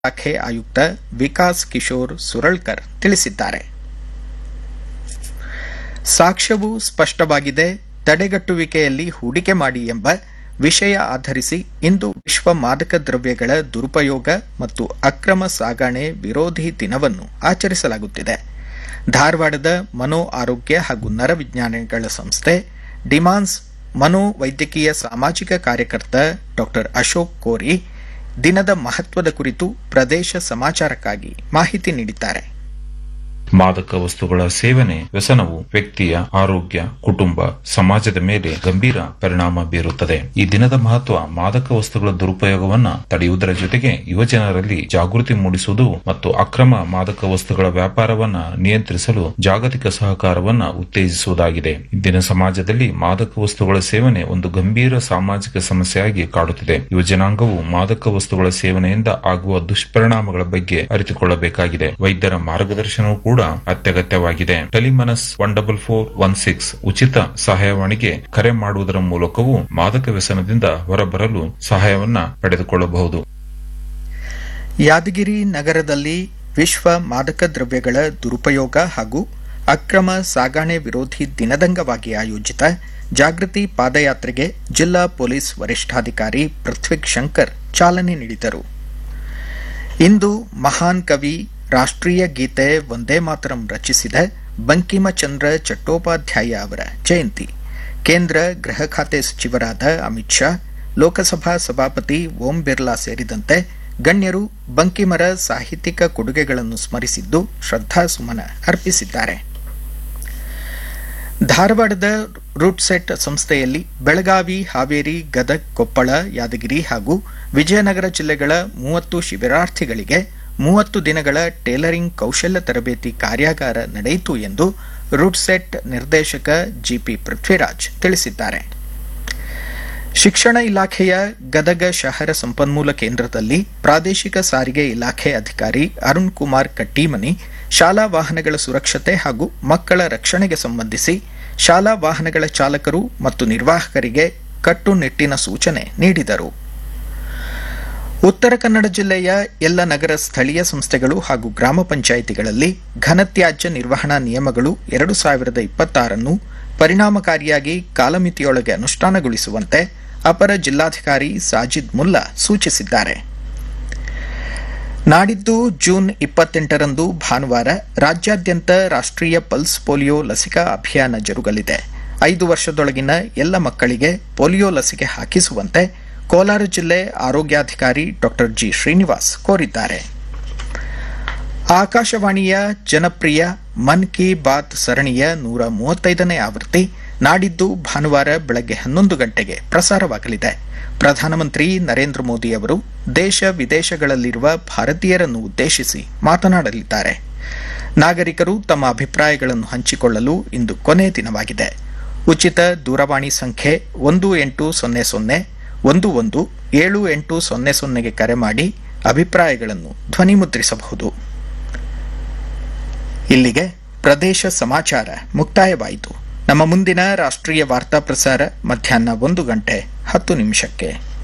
ಇಲಾಖೆ ಆಯುಕ್ತ ವಿಕಾಸ್ ಕಿಶೋರ್ ಸುರಳ್ಕರ್ ತಿಳಿಸಿದ್ದಾರೆ ಸಾಕ್ಷ್ಯವು ಸ್ಪಷ್ಟವಾಗಿದೆ ತಡೆಗಟ್ಟುವಿಕೆಯಲ್ಲಿ ಹೂಡಿಕೆ ಮಾಡಿ ಎಂಬ ವಿಷಯ ಆಧರಿಸಿ ಇಂದು ವಿಶ್ವ ಮಾದಕ ದ್ರವ್ಯಗಳ ದುರುಪಯೋಗ ಮತ್ತು ಅಕ್ರಮ ಸಾಗಣೆ ವಿರೋಧಿ ದಿನವನ್ನು ಆಚರಿಸಲಾಗುತ್ತಿದೆ ಧಾರವಾಡದ ಮನೋ ಆರೋಗ್ಯ ಹಾಗೂ ನರವಿಜ್ಞಾನಿಗಳ ಸಂಸ್ಥೆ ಡಿಮಾನ್ಸ್ ಮನೋವೈದ್ಯಕೀಯ ಸಾಮಾಜಿಕ ಕಾರ್ಯಕರ್ತ ಡಾ ಅಶೋಕ್ ಕೋರಿ ದಿನದ ಮಹತ್ವದ ಕುರಿತು ಪ್ರದೇಶ ಸಮಾಚಾರಕ್ಕಾಗಿ ಮಾಹಿತಿ ನೀಡಿದ್ದಾರೆ ಮಾದಕ ವಸ್ತುಗಳ ಸೇವನೆ ವ್ಯಸನವು ವ್ಯಕ್ತಿಯ ಆರೋಗ್ಯ ಕುಟುಂಬ ಸಮಾಜದ ಮೇಲೆ ಗಂಭೀರ ಪರಿಣಾಮ ಬೀರುತ್ತದೆ ಈ ದಿನದ ಮಹತ್ವ ಮಾದಕ ವಸ್ತುಗಳ ದುರುಪಯೋಗವನ್ನ ತಡೆಯುವುದರ ಜೊತೆಗೆ ಯುವಜನರಲ್ಲಿ ಜಾಗೃತಿ ಮೂಡಿಸುವುದು ಮತ್ತು ಅಕ್ರಮ ಮಾದಕ ವಸ್ತುಗಳ ವ್ಯಾಪಾರವನ್ನ ನಿಯಂತ್ರಿಸಲು ಜಾಗತಿಕ ಸಹಕಾರವನ್ನ ಉತ್ತೇಜಿಸುವುದಾಗಿದೆ ಇಂದಿನ ಸಮಾಜದಲ್ಲಿ ಮಾದಕ ವಸ್ತುಗಳ ಸೇವನೆ ಒಂದು ಗಂಭೀರ ಸಾಮಾಜಿಕ ಸಮಸ್ಯೆಯಾಗಿ ಕಾಡುತ್ತಿದೆ ಯುವಜನಾಂಗವು ಮಾದಕ ವಸ್ತುಗಳ ಸೇವನೆಯಿಂದ ಆಗುವ ದುಷ್ಪರಿಣಾಮಗಳ ಬಗ್ಗೆ ಅರಿತುಕೊಳ್ಳಬೇಕಾಗಿದೆ ವೈದ್ಯರ ಮಾರ್ಗದರ್ಶನವೂ ಕೂಡ ಅತ್ಯಗತ್ಯವಾಗಿದೆ TeleMANAS one double four one six ಉಚಿತ ಸಹಾಯವಾಣಿಗೆ ಕರೆ ಮಾಡುವುದರ ಮೂಲಕವೂ ಮಾದಕ ವ್ಯಸನದಿಂದ ಹೊರಬರಲು ಸಹಾಯವನ್ನ ಪಡೆದುಕೊಳ್ಳಬಹುದು ಯಾದಗಿರಿ ನಗರದಲ್ಲಿ ವಿಶ್ವ ಮಾದಕ ದ್ರವ್ಯಗಳ ದುರುಪಯೋಗ ಹಾಗೂ ಅಕ್ರಮ ಸಾಗಣೆ ವಿರೋಧಿ ದಿನದಂಗವಾಗಿ ಆಯೋಜಿತ ಜಾಗೃತಿ ಪಾದಯಾತ್ರೆಗೆ ಜಿಲ್ಲಾ ಪೊಲೀಸ್ ವರಿಷ್ಠಾಧಿಕಾರಿ ಪೃಥ್ವಿಕ್ ಶಂಕರ್ ಚಾಲನೆ ನೀಡಿದರು ಇಂದು ಮಹಾನ್ ಕವಿ ರಾಷ್ಟ್ರೀಯ ಗೀತೆ ವಂದೇ ಮಾತರಂ ರಚಿಸಿದ ಬಂಕಿಮಚಂದ್ರ ಚಟ್ಟೋಪಾಧ್ಯಾಯ ಅವರ ಜಯಂತಿ ಕೇಂದ್ರ ಗೃಹ ಖಾತೆ ಸಚಿವರಾದ ಅಮಿತ್ ಶಾ ಲೋಕಸಭಾ ಸಭಾಪತಿ ಓಂ ಬಿರ್ಲಾ ಸೇರಿದಂತೆ ಗಣ್ಯರು ಬಂಕಿಮರ ಸಾಹಿತ್ಯಿಕ ಕೊಡುಗೆಗಳನ್ನು ಸ್ಮರಿಸಿದ್ದು ಶ್ರದ್ಧಾಸುಮನ ಅರ್ಪಿಸಿದ್ದಾರೆ ಧಾರವಾಡದ ರೂಟ್ಸೆಟ್ ಸಂಸ್ಥೆಯಲ್ಲಿ ಬೆಳಗಾವಿ ಹಾವೇರಿ ಗದಗ್ ಕೊಪ್ಪಳ ಯಾದಗಿರಿ ಹಾಗೂ ವಿಜಯನಗರ ಜಿಲ್ಲೆಗಳ ಮೂವತ್ತು ಶಿಬಿರಾರ್ಥಿಗಳಿಗೆ ಮೂವತ್ತು ದಿನಗಳ ಟೇಲರಿಂಗ್ ಕೌಶಲ್ಯ ತರಬೇತಿ ಕಾರ್ಯಾಗಾರ ನಡೆಯಿತು ಎಂದು ರೂಟ್ಸೆಟ್ ನಿರ್ದೇಶಕ ಜಿಪಿ ಪೃಥ್ವಿರಾಜ್ ತಿಳಿಸಿದ್ದಾರೆ ಶಿಕ್ಷಣ ಇಲಾಖೆಯ ಗದಗ ಶಹರ ಸಂಪನ್ಮೂಲ ಕೇಂದ್ರದಲ್ಲಿ ಪ್ರಾದೇಶಿಕ ಸಾರಿಗೆ ಇಲಾಖೆ ಅಧಿಕಾರಿ ಅರುಣ್ ಕುಮಾರ್ ಕಟ್ಟೀಮನಿ ಶಾಲಾ ವಾಹನಗಳ ಸುರಕ್ಷತೆ ಹಾಗೂ ಮಕ್ಕಳ ರಕ್ಷಣೆಗೆ ಸಂಬಂಧಿಸಿ ಶಾಲಾ ವಾಹನಗಳ ಚಾಲಕರು ಮತ್ತು ನಿರ್ವಾಹಕರಿಗೆ ಕಟ್ಟುನಿಟ್ಟಿನ ಸೂಚನೆ ನೀಡಿದರು ಉತ್ತರ ಕನ್ನಡ ಜಿಲ್ಲೆಯ ಎಲ್ಲ ನಗರ ಸ್ಥಳೀಯ ಸಂಸ್ಥೆಗಳು ಹಾಗೂ ಗ್ರಾಮ ಪಂಚಾಯಿತಿಗಳಲ್ಲಿ ಘನತ್ಯಾಜ್ಯ ನಿರ್ವಹಣಾ ನಿಯಮಗಳು ಎರಡು ಸಾವಿರದ ಇಪ್ಪತ್ತಾರನ್ನು ಪರಿಣಾಮಕಾರಿಯಾಗಿ ಕಾಲಮಿತಿಯೊಳಗೆ ಅನುಷ್ಠಾನಗೊಳಿಸುವಂತೆ ಅಪರ ಜಿಲ್ಲಾಧಿಕಾರಿ ಸಾಜಿದ್ ಮುಲ್ಲಾ ಸೂಚಿಸಿದ್ದಾರೆ ನಾಡಿದ್ದು ಜೂನ್ ಇಪ್ಪತ್ತೆಂಟರಂದು ಭಾನುವಾರ ರಾಜ್ಯಾದ್ಯಂತ ರಾಷ್ಟ್ರೀಯ ಪಲ್ಸ್ ಪೋಲಿಯೋ ಲಸಿಕಾ ಅಭಿಯಾನ ಜರುಗಲಿದೆ ಐದು ವರ್ಷದೊಳಗಿನ ಎಲ್ಲ ಮಕ್ಕಳಿಗೆ ಪೋಲಿಯೋ ಲಸಿಕೆ ಹಾಕಿಸುವಂತೆ ಕೋಲಾರ ಜಿಲ್ಲೆ ಆರೋಗ್ಯಾಧಿಕಾರಿ ಡಾ ಜಿ ಶ್ರೀನಿವಾಸ್ ಕೋರಿದ್ದಾರೆ ಆಕಾಶವಾಣಿಯ ಜನಪ್ರಿಯ ಮನ್ ಕಿ ಬಾತ್ ಸರಣಿಯ ನೂರ ಮೂವತ್ತೈದನೇ ಆವೃತ್ತಿ ನಾಡಿದ್ದು ಭಾನುವಾರ ಬೆಳಗ್ಗೆ ಹನ್ನೊಂದು ಗಂಟೆಗೆ ಪ್ರಸಾರವಾಗಲಿದೆ ಪ್ರಧಾನಮಂತ್ರಿ ನರೇಂದ್ರ ಮೋದಿ ಅವರು ದೇಶ ವಿದೇಶಗಳಲ್ಲಿರುವ ಭಾರತೀಯರನ್ನು ಉದ್ದೇಶಿಸಿ ಮಾತನಾಡಲಿದ್ದಾರೆ ನಾಗರಿಕರು ತಮ್ಮ ಅಭಿಪ್ರಾಯಗಳನ್ನು ಹಂಚಿಕೊಳ್ಳಲು ಇಂದು ಕೊನೆ ದಿನವಾಗಿದೆ ಉಚಿತ ದೂರವಾಣಿ ಸಂಖ್ಯೆ ಒಂದು ಎಂಟು ಸೊನ್ನೆ ಸೊನ್ನೆ ಒಂದು ಒಂದು ಏಳು ಎಂಟು ಸೊನ್ನೆ ಸೊನ್ನೆಗೆ ಕರೆ ಮಾಡಿ ಅಭಿಪ್ರಾಯಗಳನ್ನು ಧ್ವನಿಮುದ್ರಿಸಬಹುದು ಇಲ್ಲಿಗೆ ಪ್ರದೇಶ ಸಮಾಚಾರ ಮುಕ್ತಾಯವಾಯಿತು ನಮ್ಮ ಮುಂದಿನ ರಾಷ್ಟ್ರೀಯ ವಾರ್ತಾ ಪ್ರಸಾರ ಮಧ್ಯಾಹ್ನ ಒಂದು ಗಂಟೆ ಹತ್ತು ನಿಮಿಷಕ್ಕೆ